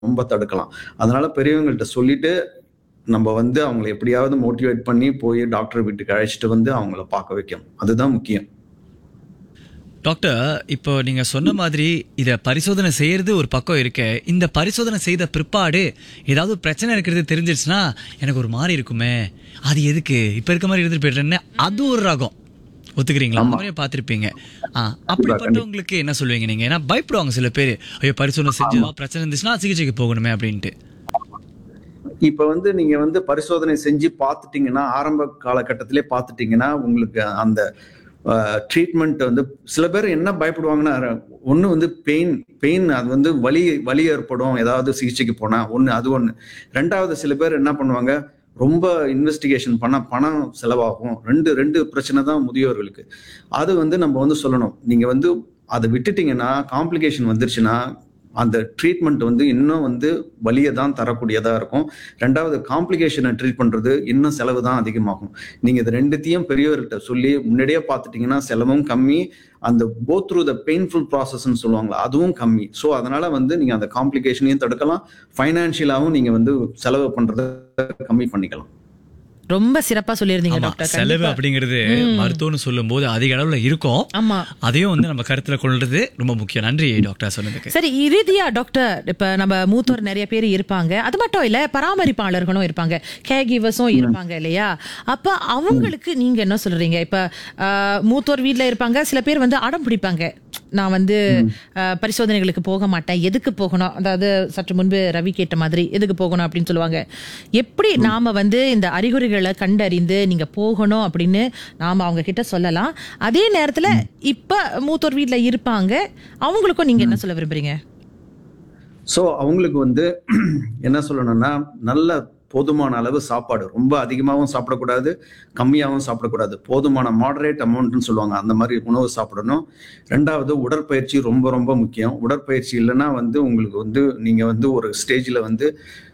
ரொம்ப தடுக்கலாம் அதனால பெரியவங்கள்ட்ட சொல்லிட்டு நம்ம வந்து அவங்களை எப்படியாவது மோட்டிவேட் பண்ணி போய் டாக்டர் வீட்டுக்கு அழைச்சிட்டு வந்து அவங்கள பார்க்க வைக்கணும் அதுதான் முக்கியம் டாக்டர் இப்போ நீங்க சொன்ன மாதிரி இத பரிசோதனை செய்யறது ஒரு பக்கம் இருக்க இந்த பரிசோதனை செய்த பிற்பாடு ஏதாவது பிரச்சனை இருக்கிறது தெரிஞ்சிருச்சுன்னா எனக்கு ஒரு மாதிரி இருக்குமே அது எதுக்கு இப்ப இருக்க மாதிரி இருந்துட்டு போயிடுறேன்னு அது ஒரு ரகம் ஒத்துக்கிறீங்களா அந்த மாதிரியே பார்த்திருப்பீங்க ஆ அப்படிப்பட்டவங்களுக்கு என்ன சொல்லுவீங்க நீங்க ஏன்னா பயப்படுவாங்க சில பேர் ஐயோ பரிசோதனை செஞ்சு பிரச்சனை இருந்துச்சுன்னா சிகிச்சைக்கு போகணுமே அப்படின்ட்டு இப்ப வந்து நீங்க வந்து பரிசோதனை செஞ்சு பார்த்துட்டீங்கன்னா ஆரம்ப காலகட்டத்திலே பார்த்துட்டீங்கன்னா உங்களுக்கு அந்த ட்ரீட்மெண்ட் வந்து சில பேர் என்ன பயப்படுவாங்கன்னா ஒன்று வந்து பெயின் பெயின் அது வந்து வலி வலி ஏற்படும் ஏதாவது சிகிச்சைக்கு போனா ஒன்று அது ஒன்று ரெண்டாவது சில பேர் என்ன பண்ணுவாங்க ரொம்ப இன்வெஸ்டிகேஷன் பண்ண பணம் செலவாகும் ரெண்டு ரெண்டு பிரச்சனை தான் முதியோர்களுக்கு அது வந்து நம்ம வந்து சொல்லணும் நீங்க வந்து அதை விட்டுட்டீங்கன்னா காம்ப்ளிகேஷன் வந்துருச்சுன்னா அந்த ட்ரீட்மெண்ட் வந்து இன்னும் வந்து வலியை தான் தரக்கூடியதா இருக்கும் ரெண்டாவது காம்ப்ளிகேஷனை ட்ரீட் பண்றது இன்னும் செலவு தான் அதிகமாகும் நீங்க இது ரெண்டுத்தையும் பெரியவர்கிட்ட சொல்லி முன்னாடியே பார்த்துட்டீங்கன்னா செலவும் கம்மி அந்த கோ த்ரூ த பெயின்ஃபுல் ப்ராசஸ்ன்னு சொல்லுவாங்களா அதுவும் கம்மி ஸோ அதனால வந்து நீங்க அந்த காம்ப்ளிகேஷனையும் தடுக்கலாம் ஃபைனான்சியலாகவும் நீங்க வந்து செலவு பண்றதை கம்மி பண்ணிக்கலாம் ரொம்ப சிறப்பா சொல்லியிருந்தீங்க ஆமா, டாக்டர் செலவு கண்டிப்பா. அப்படிங்கிறது மருத்துவம்னு சொல்லும் போது அதிக அளவுல இருக்கும் ஆமா அதையும் வந்து நம்ம கருத்துல கொள்றது ரொம்ப முக்கியம் நன்றி டாக்டர் சொன்னதுக்கு சரி இறுதியா டாக்டர் இப்ப நம்ம மூத்தோர் நிறைய பேர் இருப்பாங்க அது மட்டும் இல்ல பராமரிப்பாளர்களும் இருப்பாங்க கேர் கிவர்ஸும் இருப்பாங்க இல்லையா அப்ப அவங்களுக்கு நீங்க என்ன சொல்றீங்க இப்ப ஆஹ், மூத்தோர் வீட்ல இருப்பாங்க சில பேர் வந்து அடம் பிடிப்பாங்க நான் வந்து ஆஹ், பரிசோதனைகளுக்கு போக மாட்டேன் எதுக்கு போகணும் அதாவது சற்று முன்பு ரவி கேட்ட மாதிரி எதுக்கு போகணும் அப்படின்னு சொல்லுவாங்க எப்படி நாம வந்து இந்த அறிகுறிகளை கண்டறிந்து நீங்க போகணும் அப்படின்னு நாம அவங்க கிட்ட சொல்லலாம் அதே நேரத்துல இப்ப மூத்தோர் வீட்ல இருப்பாங்க அவங்களுக்கும் நீங்க என்ன சொல்ல விரும்புறீங்க ஸோ அவங்களுக்கு வந்து என்ன சொல்லணும்னா நல்ல போதுமான அளவு சாப்பாடு ரொம்ப அதிகமாகவும் சாப்பிடக்கூடாது கம்மியாகவும் சாப்பிடக்கூடாது போதுமான மாடரேட் அமௌண்ட்னு சொல்லுவாங்க அந்த மாதிரி உணவு சாப்பிடணும் ரெண்டாவது உடற்பயிற்சி ரொம்ப ரொம்ப முக்கியம் உடற்பயிற்சி இல்லைன்னா வந்து உங்களுக்கு வந்து நீங்கள் வந்து ஒரு ஸ்டேஜில் வந்து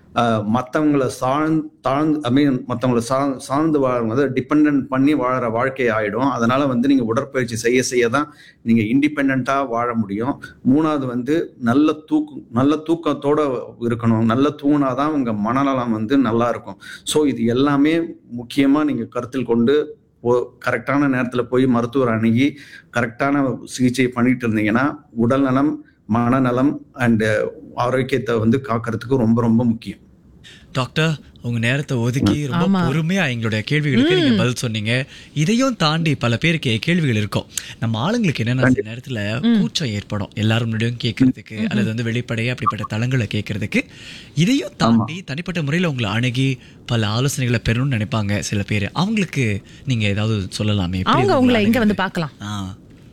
மற்றவங்களை சார்ந்து தாழ்ந்து ஐ மீன் மற்றவங்களை சார் சார்ந்து வாழ டிபெண்ட் பண்ணி வாழற வாழ்க்கை ஆயிடும் அதனால வந்து நீங்கள் உடற்பயிற்சி செய்ய செய்ய தான் நீங்கள் இண்டிபெண்ட்டாக வாழ முடியும் மூணாவது வந்து நல்ல தூக்கு நல்ல தூக்கத்தோட இருக்கணும் நல்ல தூங்கினாதான் உங்கள் மனநலம் வந்து நல்லா இருக்கும் ஸோ இது எல்லாமே முக்கியமாக நீங்கள் கருத்தில் கொண்டு கரெக்டான நேரத்தில் போய் மருத்துவர் அணுகி கரெக்டான சிகிச்சை பண்ணிட்டு இருந்தீங்கன்னா உடல் நலம் மனநலம் அண்ட் ஆரோக்கியத்தை வந்து காக்கிறதுக்கு ரொம்ப ரொம்ப முக்கியம் டாக்டர் உங்க நேரத்தை ஒதுக்கி ரொம்ப ஆமா. பொறுமையா எங்களுடைய கேள்விகளுக்கு நீங்க பதில் சொன்னீங்க இதையும் தாண்டி பல பேருக்கு கேள்விகள் இருக்கும் நம்ம ஆளுங்களுக்கு என்னன்னா சில நேரத்துல கூச்சம் ஏற்படும் எல்லாரும் முன்னாடியும் கேட்கறதுக்கு அல்லது வந்து வெளிப்படையா அப்படிப்பட்ட தளங்களை கேட்கறதுக்கு இதையும் தாண்டி தனிப்பட்ட முறையில உங்களை அணுகி பல ஆலோசனைகளை பெறணும்னு நினைப்பாங்க சில பேர் அவங்களுக்கு நீங்க ஏதாவது சொல்லலாமே எப்படி அவங்க உங்களை உங்களை எங்க வந்து அணுகுறது? பார்க்கலாம் ஆ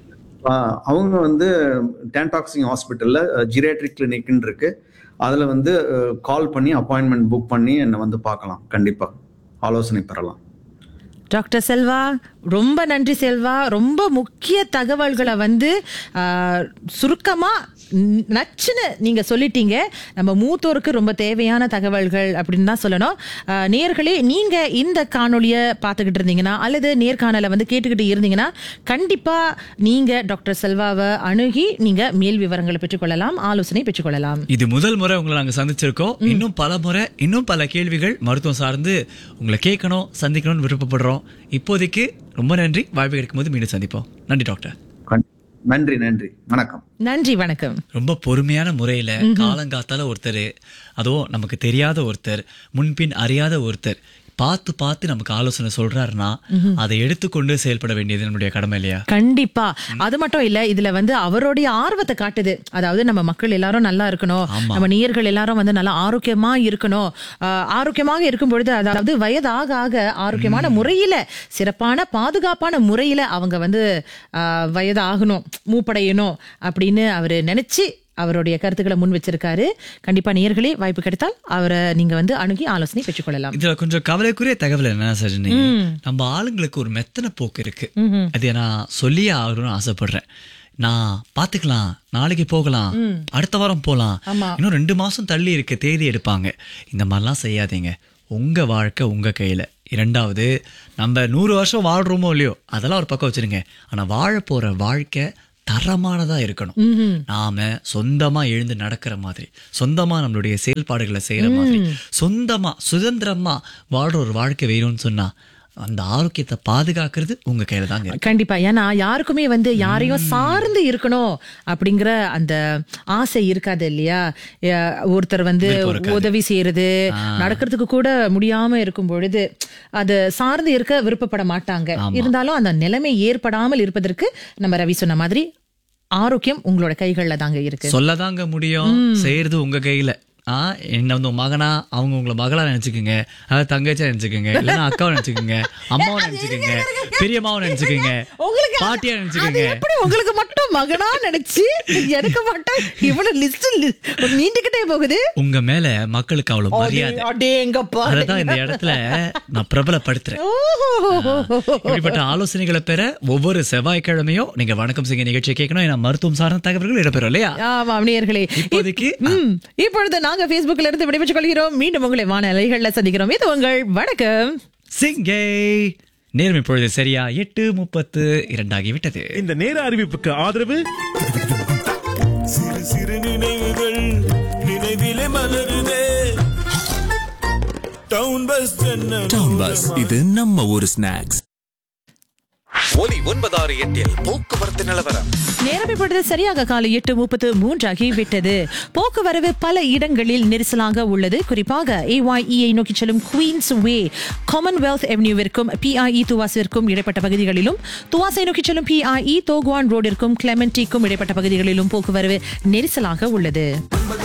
ஆஹ் அவங்க வந்து டேன்டாக்சிங் ஹாஸ்பிட்டல்ல ஜிரேட்ரிக் கிளினிக்னு இருக்கு அதுல வந்து கால் பண்ணி அப்பாயின்மெண்ட் புக் பண்ணி என்னை வந்து பார்க்கலாம் கண்டிப்பா ஆலோசனை பெறலாம் டாக்டர் செல்வா ரொம்ப நன்றி செல்வா ரொம்ப முக்கிய தகவல்களை வந்து ஆஹ், சுருக்கமா ந- நச்சுன்னு நீங்க சொல்லிட்டீங்க நம்ம மூத்தோருக்கு ரொம்ப தேவையான தகவல்கள் அப்படின்னு தான் சொல்லணும் ஆஹ், நேயர்களே நீங்க இந்த காணொளியை பார்த்துக்கிட்டு இருந்தீங்கன்னா அல்லது நேர்காணலை வந்து கேட்டுக்கிட்டு இருந்தீங்கன்னா கண்டிப்பா நீங்க டாக்டர் செல்வாவை அணுகி நீங்க மேல் விவரங்களை பெற்றுக்கொள்ளலாம் ஆலோசனை பெற்றுக்கொள்ளலாம் இது முதல் முறை உங்களை நாங்க சந்திச்சிருக்கோம் இன்னும் பல முறை இன்னும் பல கேள்விகள் மருத்துவம் சார்ந்து உங்களை கேட்கணும் சந்திக்கணும்னு விருப்பப்படுறோம் இப்போதைக்கு ரொம்ப நன்றி வாய்ப்பு கிடைக்கும் போது மீண்டும் சந்திப்போம் நன்றி டாக்டர் கண்- நன்றி நன்றி வணக்கம் நன்றி வணக்கம் ரொம்ப பொறுமையான முறையில காலங்காத்தால ஒருத்தர் அதுவும் நமக்கு தெரியாத ஒருத்தர் முன்பின் அறியாத ஒருத்தர் பார்த்து பார்த்து நமக்கு ஆலோசனை சொல்றாருன்னா அதை எடுத்துக்கொண்டு செயல்பட வேண்டியது நம்முடைய கடமை இல்லையா கண்டிப்பா அது மட்டும் இல்ல இதுல வந்து அவருடைய ஆர்வத்தை காட்டுது அதாவது நம்ம மக்கள் எல்லாரும் நல்லா இருக்கணும் ஆமா. நம்ம நேயர்கள் எல்லாரும் வந்து நல்லா ஆரோக்கியமா இருக்கணும் ஆஹ் ஆரோக்கியமாக இருக்கும் பொழுது அதாவது வயதாக ஆக ஆரோக்கியமான முறையில சிறப்பான பாதுகாப்பான முறையில அவங்க வந்து ஆஹ் வயதாகணும் மூப்படையணும் அப்படின்னு அவரு நினைச்சு அவருடைய கருத்துக்களை முன் வச்சிருக்காரு கண்டிப்பா நேயர்களே வாய்ப்பு கிடைத்தால் அவரை நீங்க வந்து அணுகி ஆலோசனை பெற்றுக்கொள்ளலாம் இதுல கொஞ்சம் கவலைக்குரிய தகவல் என்ன சஜினி நம்ம ஆளுங்களுக்கு ஒரு மெத்தன போக்கு இருக்கு அது நான் சொல்லியே ஆகணும்னு ஆசைப்படுறேன் நான் பாத்துக்கலாம் நாளைக்கு போகலாம் அடுத்த வாரம் போலாம் ஆமா. இன்னும் ரெண்டு மாசம் தள்ளி இருக்க தேதி எடுப்பாங்க இந்த மாதிரிலாம் செய்யாதீங்க உங்க வாழ்க்கை உங்க கையில இரண்டாவது நம்ம நூறு வருஷம் வாழ்றோமோ இல்லையோ அதெல்லாம் ஒரு பக்கம் வச்சிருங்க ஆனா வாழ போற வாழ்க்கை தரமானதா இருக்கணும் நாம சொந்தமா எழுந்து நடக்கிற மாதிரி சொந்தமா நம்மளுடைய செயல்பாடுகளை செய்யற மாதிரி சொந்தமா சுதந்திரமா வாழ்ற ஒரு வாழ்க்கை வேணும்னு சொன்னா அந்த ஆரோக்கியத்தை பாதுகாக்கிறது உங்க கையில தாங்க இருக்கு கண்டிப்பா ஏன்னா யாருக்குமே வந்து யாரையும் சார்ந்து இருக்கணும் அப்படிங்கிற அந்த ஆசை இருக்காது இல்லையா அஹ் ஒருத்தர் வந்து உதவி செய்யறது நடக்கிறதுக்கு கூட முடியாம இருக்கும் பொழுது அது சார்ந்து இருக்க விருப்பப்பட மாட்டாங்க இருந்தாலும் அந்த நிலைமை ஏற்படாமல் இருப்பதற்கு நம்ம ரவி சொன்ன மாதிரி ஆரோக்கியம் உங்களோட கைகள்ல தாங்க இருக்கு சொல்லதாங்க முடியும் செய்யறது உங்க கையில ஆ என்ன வந்து உங்க மகனா அவங்க உங்களை மகளா நினைச்சுக்குங்க அதாவது தங்கச்சியா நினைச்சுக்குங்க இல்லைன்னா அக்காவை நினைச்சுக்குங்க அம்மாவை நினைச்சுக்குங்க பெரியம்மாவை நினைச்சுக்குங்க உங்களுக்கு பாட்டியா அது நினைச்சுக்குங்க எப்படி உங்களுக்கு மட்டும் மகனா நினைச்சு எனக்கு மட்டும் இவ்வளவு லிஸ்ட் நீண்டுகிட்டே போகுது உங்க மேல மக்களுக்கு அவ்வளவு மரியாதை அடேங்கப்பா அததான் இந்த இடத்துல நான் பிரபலப்படுத்துறேன் இப்படிப்பட்ட ஆலோசனைகளை பெற ஒவ்வொரு செவ்வாய்க்கிழமையும் நீங்க வணக்கம் செய்ய நிகழ்ச்சியை கேட்கணும் ஏன்னா மருத்துவம் சார்ந்த தகவல்கள் இடம்பெறும் இல்லையா ஆமா நேயர்களே இப்போதைக்கு ம், இப்பொழுது நாங்க Facebookல இருந்து விடைபெற்றுக் கொள்கிறோம் மீண்டும் உங்களை வானலைகள்ல சந்திக்கிறோம் இது உங்கள் வணக்கம் சிங்கை நேரம் இப்பொழுது சரியா எட்டு முப்பத்து இரண்டாகிவிட்டது இந்த நேர அறிவிப்புக்கு ஆதரவு சிறு சிறு நினைவுகள் நினைவிலே மலருதே டவுன் பஸ் டவுன் பஸ் இது நம்ம ஊரு ஸ்நாக்ஸ் ஒலி ஒன்பதாறு எட்டில் போக்குவரத்து நிலவரம் நேரம் இப்பொழுது சரியாக காலை எட்டு முப்பத்து மூன்றாகி விட்டது போக்குவரவு பல இடங்களில் நெரிசலாக உள்ளது குறிப்பாக ஏஒய்இஐ நோக்கி செல்லும் குவீன்ஸ் வே காமன்வெல்த் எவன்யூவிற்கும் பிஐஇ துவாசிற்கும் இடைப்பட்ட பகுதிகளிலும் துவாசை நோக்கி செல்லும் பிஐஇ தோகுவான் ரோடிற்கும் கிளெமெண்டிக்கும் இடைப்பட்ட பகுதிகளிலும் போக்குவரவு நெரிசலாக உள்ளது